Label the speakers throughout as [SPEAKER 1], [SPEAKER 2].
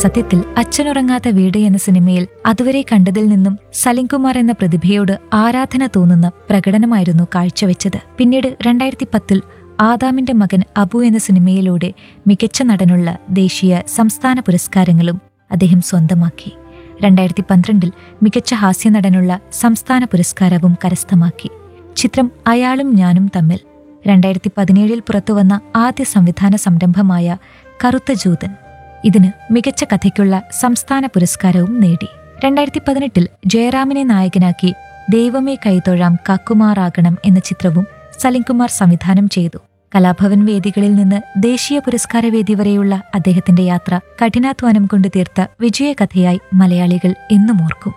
[SPEAKER 1] സത്യത്തിൽ അച്ഛനുറങ്ങാത്ത വീട് എന്ന സിനിമയിൽ അതുവരെ കണ്ടതിൽ നിന്നും സലിംകുമാർ എന്ന പ്രതിഭയോട് ആരാധന തോന്നുന്ന പ്രകടനമായിരുന്നു കാഴ്ചവെച്ചത് പിന്നീട് രണ്ടായിരത്തി പത്തിൽ ആദാമിന്റെ മകൻ അബു എന്ന സിനിമയിലൂടെ മികച്ച നടനുള്ള ദേശീയ സംസ്ഥാന പുരസ്കാരങ്ങളും അദ്ദേഹം സ്വന്തമാക്കി രണ്ടായിരത്തി പന്ത്രണ്ടിൽ മികച്ച ഹാസ്യനടനുള്ള സംസ്ഥാന പുരസ്കാരവും കരസ്ഥമാക്കി ചിത്രം അയാളും ഞാനും തമ്മിൽ രണ്ടായിരത്തി പതിനേഴിൽ പുറത്തുവന്ന ആദ്യ സംവിധാന സംരംഭമായ കറുത്ത ജൂതൻ ഇതിന് മികച്ച കഥയ്ക്കുള്ള സംസ്ഥാന പുരസ്കാരവും നേടി രണ്ടായിരത്തി പതിനെട്ടിൽ ജയറാമിനെ നായകനാക്കി ദൈവമേ കൈതൊഴാം കാക്കുമാറാകണം എന്ന ചിത്രവും സലിംകുമാർ സംവിധാനം ചെയ്തു കലാഭവൻ വേദികളിൽ നിന്ന് ദേശീയ പുരസ്കാര വേദി വരെയുള്ള അദ്ദേഹത്തിന്റെ യാത്ര കഠിനാധ്വാനം കൊണ്ട് തീർത്ത വിജയകഥയായി മലയാളികൾ എന്നും ഓർക്കും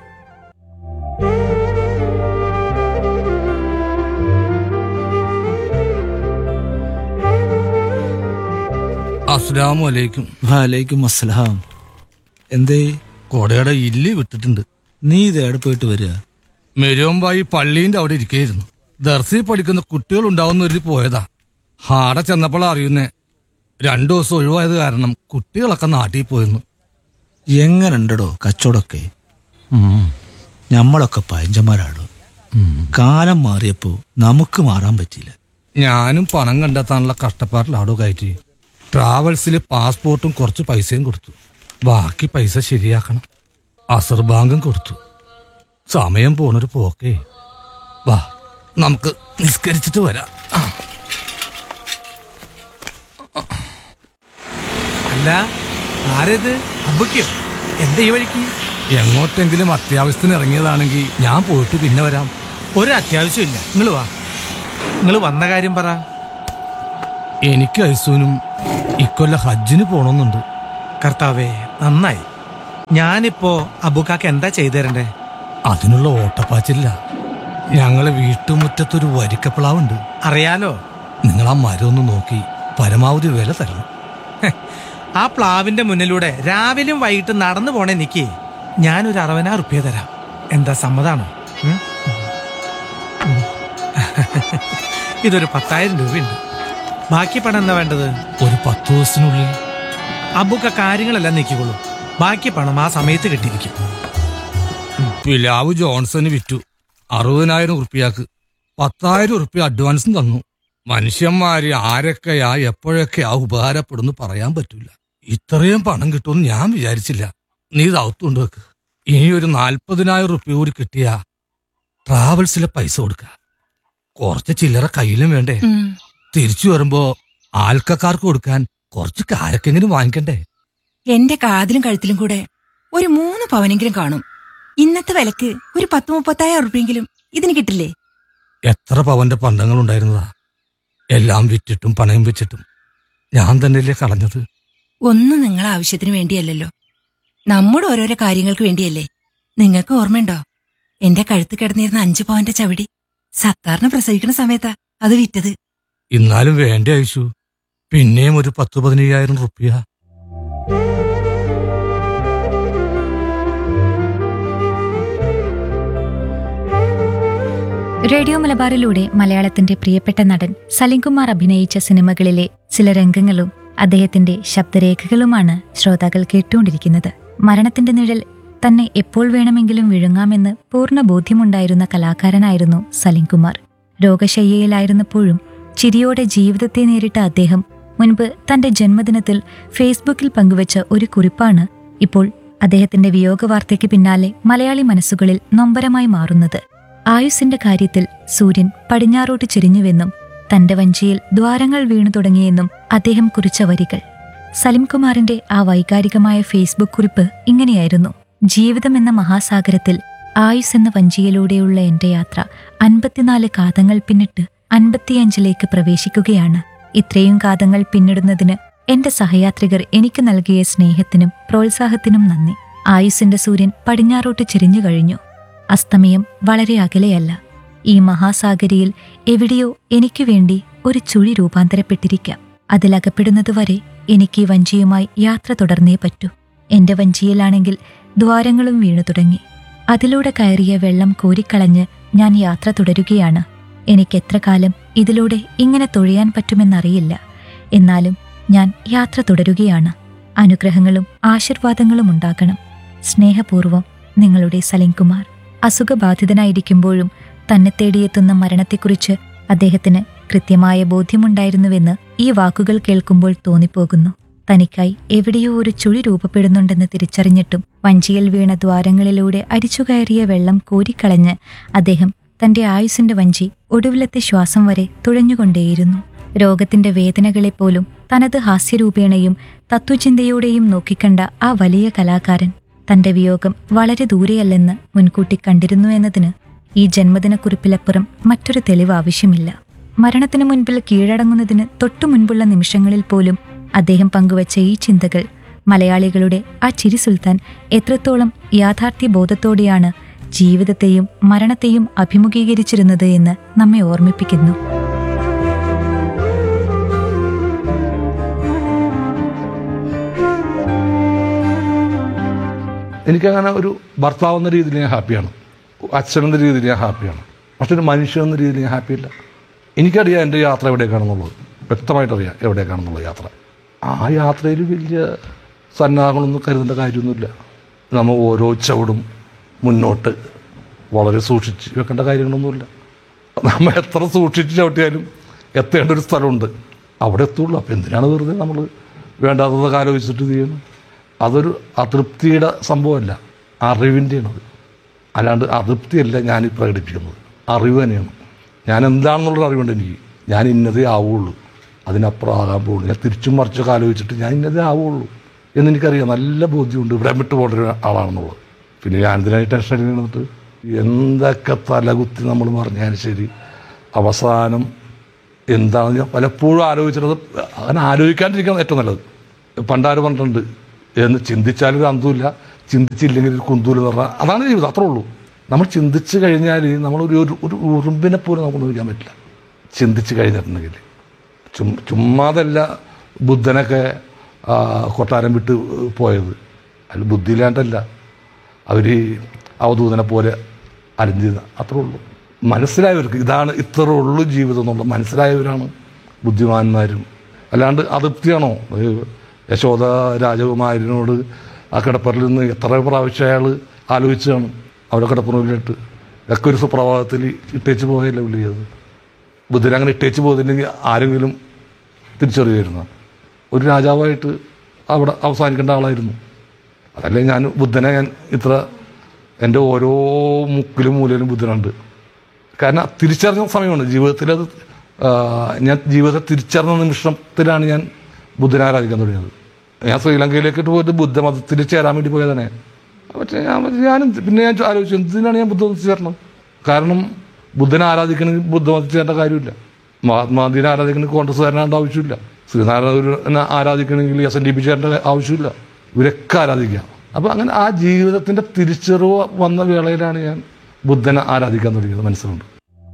[SPEAKER 2] അസ്സലാമു അലൈക്കും
[SPEAKER 3] വാലേക്കും അസ്സലാം എന്തേ
[SPEAKER 2] കൊടയുടെ ഇല്ലി വിട്ടിട്ടുണ്ട്
[SPEAKER 3] നീ ഇത് എവിടെ പോയിട്ട് വരിക
[SPEAKER 2] മെരുവമ്പായി പള്ളീന്റെ അവിടെ ഇരിക്കുകയായിരുന്നു ദർസി പഠിക്കുന്ന കുട്ടികൾ ഉണ്ടാവുന്ന ഒരു പോയതാ ഹാടെ ചെന്നപ്പോൾ അറിയുന്നേ രണ്ടു ദിവസം ഒഴിവായത് കാരണം കുട്ടികളൊക്കെ നാട്ടിൽ പോയിരുന്നു
[SPEAKER 3] എങ്ങനുണ്ടടോ കച്ചവടമൊക്കെ ഞമ്മളൊക്കെ പയഞ്ചന്മാരാണ് കാലം മാറിയപ്പോ നമുക്ക് മാറാൻ പറ്റിയില്ല
[SPEAKER 2] ഞാനും പണം കണ്ടെത്താനുള്ള കഷ്ടപ്പാടിലാടോ കയറ്റി ട്രാവൽസിൽ പാസ്പോർട്ടും കുറച്ച് പൈസയും കൊടുത്തു ബാക്കി പൈസ ശരിയാക്കണം അസർ ബാങ്കും കൊടുത്തു സമയം പോണൊരു പോക്കേ വാ നമുക്ക് നിസ്കരിച്ചിട്ട് വരാം ആ.
[SPEAKER 4] അല്ല ആരത് അബ്ബയ്ക്കോ എന്താ ഈ വഴിക്ക്
[SPEAKER 2] എങ്ങോട്ടെങ്കിലും അത്യാവശ്യത്തിന് ഇറങ്ങിയതാണെങ്കിൽ ഞാൻ പോയിട്ട് പിന്നെ വരാം
[SPEAKER 4] ഒരു അത്യാവശ്യമില്ല നിങ്ങൾ വാ നിങ്ങൾ വന്ന കാര്യം പറ
[SPEAKER 2] എനിക്ക് ഐസൂനും ഇക്കൊല്ല ഹജ്ജിന് പോണമെന്നുണ്ട്
[SPEAKER 4] കർത്താവേ നന്നായി ഞാനിപ്പോ അബുക്കാക്ക് എന്താ ചെയ്തു തരണ്ടേ
[SPEAKER 2] അതിനുള്ള ഓട്ടപ്പാച്ചില്ല ഞങ്ങളെ വീട്ടുമുറ്റത്തൊരു വരിക്കപ്പിളാവുണ്ട്
[SPEAKER 4] അറിയാലോ
[SPEAKER 2] നിങ്ങൾ ആ മരം ഒന്ന് നോക്കി പരമാവധി വില തരണം
[SPEAKER 4] ഹെ, ആ പ്ലാവിന്റെ മുന്നിലൂടെ രാവിലെയും വൈകിട്ടും നടന്നു പോണേ നിക്ക് ഞാനൊരു അറുപതിനായിരം റുപ്യ തരാം എന്താ സമ്മതാണോ ഉം? ഉം. ഇതൊരു പത്തായിരം രൂപയുണ്ട് ബാക്കി പണം എന്താ വേണ്ടത്
[SPEAKER 2] ഒരു പത്ത് ദിവസത്തിനുള്ളിൽ
[SPEAKER 4] അബുക്ക കാര്യങ്ങളെല്ലാം നീക്കിക്കൊള്ളൂ ബാക്കി പണം ആ സമയത്ത് കിട്ടിയിരിക്കും
[SPEAKER 2] പിലാവ് ജോൺസന് വിറ്റു അറുപതിനായിരം ഉറുപ്പിയാക്ക് പത്തായിരം ഉറുപ്പ്യ അഡ്വാൻസും തന്നു മനുഷ്യന്മാര് ആരൊക്കെയാ എപ്പോഴൊക്കെയാ ഉപകാരപ്പെടുന്നു പറയാൻ പറ്റൂല ഇത്രയും പണം കിട്ടുമെന്ന് ഞാൻ വിചാരിച്ചില്ല നീ ഇത് അകത്തുകൊണ്ട് വെക്ക് ഇനി ഒരു നാൽപ്പതിനായിരം ഉറുപ്പ്യ കൂടി കിട്ടിയാ ട്രാവൽസിലെ പൈസ കൊടുക്ക കുറച്ച് ചില്ലറ കയ്യിലും വേണ്ടേ തിരിച്ചു വരുമ്പോ ആൽക്കക്കാർക്ക് കൊടുക്കാൻ കുറച്ച് കാരക്കെങ്കിലും വാങ്ങിക്കണ്ടേ
[SPEAKER 5] എന്റെ കാതിലും കഴുത്തിലും കൂടെ ഒരു മൂന്ന് പവനെങ്കിലും കാണും ഇന്നത്തെ വിലക്ക് ഒരു പത്ത് മുപ്പത്തായിരം ഉറുപ്പിയെങ്കിലും ഇതിന് കിട്ടില്ലേ
[SPEAKER 2] എത്ര പവന്റെ പണ്ടങ്ങൾ ഉണ്ടായിരുന്നതാ എല്ലാം വിറ്റിട്ടും പണയം വെച്ചിട്ടും ഞാൻ തന്നെയല്ലേ കളഞ്ഞത്
[SPEAKER 5] ഒന്നും നിങ്ങളെ ആവശ്യത്തിന് വേണ്ടിയല്ലല്ലോ നമ്മുടെ ഓരോരോ കാര്യങ്ങൾക്ക് വേണ്ടിയല്ലേ നിങ്ങൾക്ക് ഓർമ്മയുണ്ടോ എന്റെ കഴുത്ത് കിടന്നിരുന്ന അഞ്ചു പവന്റെ ചവിടി സത്താറിന് പ്രസവിക്കുന്ന സമയത്താ അത് വിറ്റത്
[SPEAKER 2] എന്നാലും വേണ്ട അയച്ചു പിന്നെയും ഒരു പത്ത് പതിനയ്യായിരം റുപ്യ
[SPEAKER 1] റേഡിയോ മലബാറിലൂടെ മലയാളത്തിന്റെ പ്രിയപ്പെട്ട നടൻ സലിംകുമാർ അഭിനയിച്ച സിനിമകളിലെ ചില രംഗങ്ങളും അദ്ദേഹത്തിന്റെ ശബ്ദരേഖകളുമാണ് ശ്രോതാക്കൾ കേട്ടുകൊണ്ടിരിക്കുന്നത് മരണത്തിന്റെ നിഴൽ തന്നെ എപ്പോൾ വേണമെങ്കിലും വിഴുങ്ങാമെന്ന് പൂർണ്ണ ബോധ്യമുണ്ടായിരുന്ന കലാകാരനായിരുന്നു സലിംകുമാർ രോഗശയ്യയിലായിരുന്നപ്പോഴും ചിരിയോടെ ജീവിതത്തെ നേരിട്ട അദ്ദേഹം മുൻപ് തന്റെ ജന്മദിനത്തിൽ ഫേസ്ബുക്കിൽ പങ്കുവച്ച ഒരു കുറിപ്പാണ് ഇപ്പോൾ അദ്ദേഹത്തിന്റെ വിയോഗവാർത്തയ്ക്ക് പിന്നാലെ മലയാളി മനസ്സുകളിൽ നൊമ്പരമായി മാറുന്നത് ആയുസിന്റെ കാര്യത്തിൽ സൂര്യൻ പടിഞ്ഞാറോട്ട് ചെരിഞ്ഞുവെന്നും തന്റെ വഞ്ചിയിൽ ദ്വാരങ്ങൾ വീണു തുടങ്ങിയെന്നും അദ്ദേഹം കുറിച്ച വരികൾ സലിംകുമാറിന്റെ ആ വൈകാരികമായ ഫേസ്ബുക്ക് കുറിപ്പ് ഇങ്ങനെയായിരുന്നു ജീവിതം എന്ന മഹാസാഗരത്തിൽ ആയുസ് എന്ന വഞ്ചിയിലൂടെയുള്ള എന്റെ യാത്ര അൻപത്തിനാല് കാതങ്ങൾ പിന്നിട്ട് അൻപത്തിയഞ്ചിലേക്ക് പ്രവേശിക്കുകയാണ് ഇത്രയും കാതങ്ങൾ പിന്നിടുന്നതിന് എന്റെ സഹയാത്രികർ എനിക്ക് നൽകിയ സ്നേഹത്തിനും പ്രോത്സാഹത്തിനും നന്ദി ആയുസിന്റെ സൂര്യൻ പടിഞ്ഞാറോട്ട് ചെരിഞ്ഞു കഴിഞ്ഞു അസ്തമയം വളരെ അകലെയല്ല ഈ മഹാസാഗരിയിൽ എവിടെയോ എനിക്കു വേണ്ടി ഒരു ചുഴി രൂപാന്തരപ്പെട്ടിരിക്കാം അതിലകപ്പെടുന്നതുവരെ എനിക്ക് ഈ വഞ്ചിയുമായി യാത്ര തുടർന്നേ പറ്റൂ എന്റെ വഞ്ചിയിലാണെങ്കിൽ ദ്വാരങ്ങളും വീണു തുടങ്ങി അതിലൂടെ കയറിയ വെള്ളം കോരിക്കളഞ്ഞ് ഞാൻ യാത്ര തുടരുകയാണ് എനിക്ക് എത്ര കാലം ഇതിലൂടെ ഇങ്ങനെ തൊഴിയാൻ പറ്റുമെന്നറിയില്ല എന്നാലും ഞാൻ യാത്ര തുടരുകയാണ് അനുഗ്രഹങ്ങളും ആശീർവാദങ്ങളും ഉണ്ടാകണം സ്നേഹപൂർവം നിങ്ങളുടെ സലിംകുമാർ അസുഖബാധിതനായിരിക്കുമ്പോഴും തന്നെ തേടിയെത്തുന്ന മരണത്തെക്കുറിച്ച് അദ്ദേഹത്തിന് കൃത്യമായ ബോധ്യമുണ്ടായിരുന്നുവെന്ന് ഈ വാക്കുകൾ കേൾക്കുമ്പോൾ തോന്നിപ്പോകുന്നു തനിക്കായി എവിടെയോ ഒരു ചുഴി രൂപപ്പെടുന്നുണ്ടെന്ന് തിരിച്ചറിഞ്ഞിട്ടും വഞ്ചിയിൽ വീണ ദ്വാരങ്ങളിലൂടെ അരിച്ചുകയറിയ വെള്ളം കോരിക്കളഞ്ഞ് അദ്ദേഹം തന്റെ ആയുസിന്റെ വഞ്ചി ഒടുവിലത്തെ ശ്വാസം വരെ തുഴഞ്ഞുകൊണ്ടേയിരുന്നു രോഗത്തിന്റെ വേദനകളെപ്പോലും തനത് ഹാസ്യരൂപേണയും തത്വചിന്തയോടെയും നോക്കിക്കണ്ട ആ വലിയ കലാകാരൻ തന്റെ വിയോഗം വളരെ ദൂരെയല്ലെന്ന് മുൻകൂട്ടി കണ്ടിരുന്നു എന്നതിന് ഈ ജന്മദിനക്കുറിപ്പിലപ്പുറം മറ്റൊരു തെളിവ് ആവശ്യമില്ല മരണത്തിനു മുൻപിൽ കീഴടങ്ങുന്നതിന് തൊട്ടു മുൻപുള്ള നിമിഷങ്ങളിൽ പോലും അദ്ദേഹം പങ്കുവച്ച ഈ ചിന്തകൾ മലയാളികളുടെ ആ ചിരി സുൽത്താൻ എത്രത്തോളം യാഥാർത്ഥ്യ ബോധത്തോടെയാണ് ജീവിതത്തെയും മരണത്തെയും അഭിമുഖീകരിച്ചിരുന്നത് എന്ന് നമ്മെ ഓർമ്മിപ്പിക്കുന്നു
[SPEAKER 2] എനിക്കങ്ങനെ ഒരു ഭർത്താവ് എന്ന രീതിയിൽ ഞാൻ ഹാപ്പിയാണ് അച്ഛൻ എന്ന രീതിയിൽ ഞാൻ ഹാപ്പിയാണ് പക്ഷെ ഒരു മനുഷ്യൻ എന്ന രീതിയിൽ ഞാൻ ഹാപ്പിയല്ല എനിക്കറിയാം എൻ്റെ യാത്ര എവിടേക്കാണെന്നുള്ളത് വ്യക്തമായിട്ടറിയാം എവിടേക്കാണെന്നുള്ളത് യാത്ര ആ യാത്രയിൽ വലിയ സന്നാഹങ്ങളൊന്നും കരുതേണ്ട കാര്യമൊന്നുമില്ല നമ്മൾ ഓരോ ചവിടും മുന്നോട്ട് വളരെ സൂക്ഷിച്ച് വെക്കേണ്ട കാര്യങ്ങളൊന്നുമില്ല നമ്മൾ എത്ര സൂക്ഷിച്ച് ചവിട്ടിയാലും എത്തേണ്ട ഒരു സ്ഥലമുണ്ട് അവിടെ എത്തുള്ളൂ അപ്പം എന്തിനാണ് വെറുതെ നമ്മൾ വേണ്ടാത്തതൊക്കെ ആലോചിച്ചിട്ട് ഇത് ചെയ്യുന്നത് അതൊരു അതൃപ്തിയുടെ സംഭവമല്ല അറിവിൻ്റെയാണ് അത് അല്ലാണ്ട് അതൃപ്തിയല്ല ഞാൻ ഈ പ്രകടിപ്പിക്കുന്നത് അറിവ് തന്നെയാണ് ഞാൻ എന്താണെന്നുള്ളൊരു അറിവുണ്ട് എനിക്ക് ഞാൻ ഇന്നതേ ആവുള്ളൂ അതിനപ്പുറം ആകാൻ പോകുന്നു ഞാൻ തിരിച്ചും മറിച്ചൊക്കെ ആലോചിച്ചിട്ട് ഞാൻ ഇന്നതേ ആവുള്ളൂ എന്നെനിക്കറിയാം നല്ല ബോധ്യമുണ്ട് ഇവിടെ വിട്ടു പോകേണ്ട ഒരു ആളാണെന്നുള്ളത് പിന്നെ ഞാൻ ഇതിനായി ടെൻഷൻ അടിക്കുന്നിട്ട് എന്തൊക്കെ തലകുത്തി നമ്മൾ പറഞ്ഞാലും ശരി അവസാനം എന്താണെന്ന് ഞാൻ പലപ്പോഴും ആലോചിച്ചിട്ടത് അങ്ങനെ ആലോചിക്കാണ്ടിരിക്കാൻ ഏറ്റവും നല്ലത് പണ്ടാര് പറഞ്ഞിട്ടുണ്ട് എന്ന് ചിന്തിച്ചാലൊരു അന്തമില്ല ചിന്തിച്ചില്ലെങ്കിൽ ഒരു കുന്തൂല് എന്ന് പറഞ്ഞാൽ അതാണ് ജീവിതം അത്രേ ഉള്ളൂ നമ്മൾ ചിന്തിച്ച് കഴിഞ്ഞാൽ നമ്മൾ ഒരു ഒരു- ഒരു ഉറുമ്പിനെ പോലും നമുക്ക് നോക്കാൻ പറ്റില്ല ചിന്തിച്ച് കഴിഞ്ഞിട്ടുണ്ടെങ്കിൽ ചും ചുമ്മാതല്ല ബുദ്ധനൊക്കെ ആ, കൊട്ടാരം വിട്ട് പോയത് അതിൽ ബുദ്ധിയില്ലാണ്ടല്ല അവർ അവധൂതനെ പോലെ അലിഞ്ഞിരുന്ന അത്രേ ഉള്ളൂ മനസ്സിലായവർക്ക് ഇതാണ് ഇത്രേ ഉള്ളൂ ജീവിതം എന്നുള്ളത് മനസ്സിലായവരാണ് ബുദ്ധിമാന്മാരും അല്ലാണ്ട് അതൃപ്തിയാണോ ഏ, യശോദ രാജകുമാരനോട് ആ കിടപ്പറിൽ നിന്ന് എത്ര പ്രാവശ്യം അയാൾ ആലോചിച്ചാണ് അവിടെ കിടപ്പുറയിലിട്ട് ഇതൊക്കെ ഒരു സുപ്രഭാതത്തിൽ ഇട്ടേച്ച് പോയല്ലേ പുള്ളി ചെയ്തത് ബുദ്ധൻ അങ്ങനെ ഇട്ടേച്ച് പോയതില്ലെങ്കിൽ ആരെങ്കിലും തിരിച്ചറിയായിരുന്നു ഒരു രാജാവായിട്ട് അവിടെ അവസാനിക്കേണ്ട ആളായിരുന്നു അതല്ലേ ഞാൻ ബുദ്ധനെ ഞാൻ ഇത്ര എൻ്റെ ഓരോ മുക്കിലും മൂലയിലും ബുദ്ധനുണ്ട് കാരണം തിരിച്ചറിഞ്ഞ സമയമാണ് ജീവിതത്തിൽ അത് ആ, ഞാൻ ജീവിതത്തെ തിരിച്ചറിഞ്ഞ നിമിഷത്തിലാണ് ഞാൻ ബുദ്ധനെ ആരാധിക്കാൻ തുടങ്ങിയത് ഞാൻ ശ്രീലങ്കയിലേക്കിട്ട് പോയിട്ട് ബുദ്ധമതത്തിൽ ചേരാൻ വേണ്ടി പോയതാണ് പക്ഷേ ഞാൻ ഞാനും പിന്നെ ഞാൻ ആലോചിച്ചു എന്തിനാണ് ഞാൻ ബുദ്ധമതത്തിൽ ചേരണം കാരണം ബുദ്ധനെ ആരാധിക്കണമെങ്കിൽ ബുദ്ധമതത്തിൽ ചേരേണ്ട കാര്യമില്ല മഹാത്മാഗാന്ധിനെ ആരാധിക്കണമെങ്കിൽ കോൺഗ്രസ്സുകാരനാണ്ട് ആവശ്യമില്ല ശ്രീനാരായണ ആരാധിക്കണമെങ്കിൽ എസ് എൻ ഡി പി ചേരേണ്ട ആവശ്യമില്ല ഇവരൊക്കെ ആരാധിക്കാം അപ്പോൾ അങ്ങനെ ആ ജീവിതത്തിൻ്റെ തിരിച്ചറിവ് വന്ന വേളയിലാണ് ഞാൻ ബുദ്ധനെ ആരാധിക്കാൻ തുടങ്ങിയത് മനസ്സിലുണ്ട്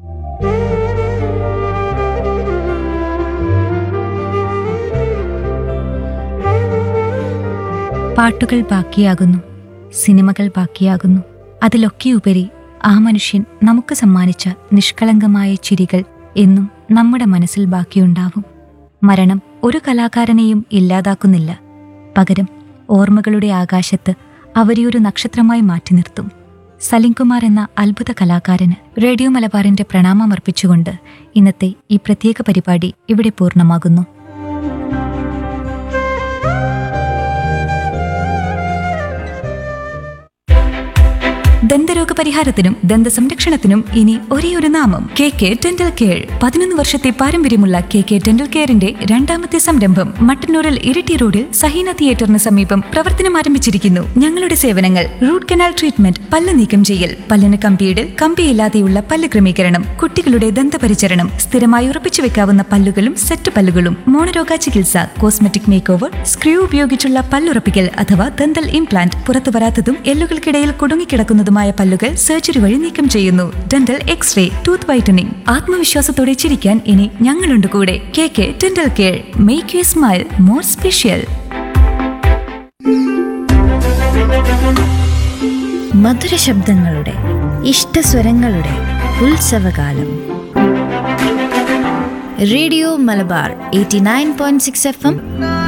[SPEAKER 1] പാട്ടുകൾ ബാക്കിയാകുന്നു സിനിമകൾ ബാക്കിയാകുന്നു അതിലൊക്കെയുപരി ആ മനുഷ്യൻ നമുക്ക് സമ്മാനിച്ച നിഷ്കളങ്കമായ ചിരികൾ എന്നും നമ്മുടെ മനസ്സിൽ ബാക്കിയുണ്ടാവും മരണം ഒരു കലാകാരനെയും ഇല്ലാതാക്കുന്നില്ല പകരം ഓർമ്മകളുടെ ആകാശത്ത് അവരെയൊരു നക്ഷത്രമായി മാറ്റി നിർത്തും സലിംകുമാർ എന്ന അത്ഭുത കലാകാരന് റേഡിയോ മലബാറിന്റെ പ്രണാമമർപ്പിച്ചുകൊണ്ട് ഇന്നത്തെ ഈ പ്രത്യേക പരിപാടി ഇവിടെ പൂർണ്ണമാകുന്നു ദന്തരോഗ പരിഹാരത്തിനും ദന്ത സംരക്ഷണത്തിനും ഇനി ഒരേ ഒരു നാമം കെ കെ ഡെന്റൽ കെയർ പതിനൊന്ന് വർഷത്തെ പാരമ്പര്യമുള്ള കെ കെ ഡെന്റൽ കെയറിന്റെ രണ്ടാമത്തെ സംരംഭം മട്ടന്നൂരിൽ ഇരിട്ടി റോഡിൽ സഹീന തിയേറ്ററിന് സമീപം പ്രവർത്തനം ആരംഭിച്ചിരിക്കുന്നു ഞങ്ങളുടെ സേവനങ്ങൾ റൂട്ട് കനാൽ ട്രീറ്റ്മെന്റ് പല്ല് നീക്കം ചെയ്യൽ പല്ലിന് കമ്പിയിടൽ കമ്പിയില്ലാതെയുള്ള പല്ല് ക്രമീകരണം കുട്ടികളുടെ ദന്തപരിചരണം സ്ഥിരമായി ഉറപ്പിച്ചു വെക്കാവുന്ന പല്ലുകളും സെറ്റ് പല്ലുകളും മോണരോഗ ചികിത്സ കോസ്മെറ്റിക് മേക്ക് ഓവർ സ്ക്രൂ ഉപയോഗിച്ചുള്ള പല്ലുറപ്പിക്കൽ അഥവാ ദന്തൽ ഇംപ്ലാന്റ് പുറത്തു വരാത്തതും എല്ലുകൾക്കിടയിൽ കുടുങ്ങിക്കിടക്കുന്നതുമായ പല്ലുകൾ സർജറി വഴി നീക്കം ചെയ്യുന്നു ഡെന്റൽ എക്സ്റേ ടൂത്ത് വൈറ്റനിങ് ആത്മവിശ്വാസത്തോടെ ചിരിക്കാൻ ഇനി ഞങ്ങളുണ്ട് കൂടെ K K dental care make you smile more special
[SPEAKER 6] മധുര ശബ്ദങ്ങളുടെ ഇഷ്ടസ്വരങ്ങളുടെ ഉത്സവകാലം radio Malabar eighty nine point six F M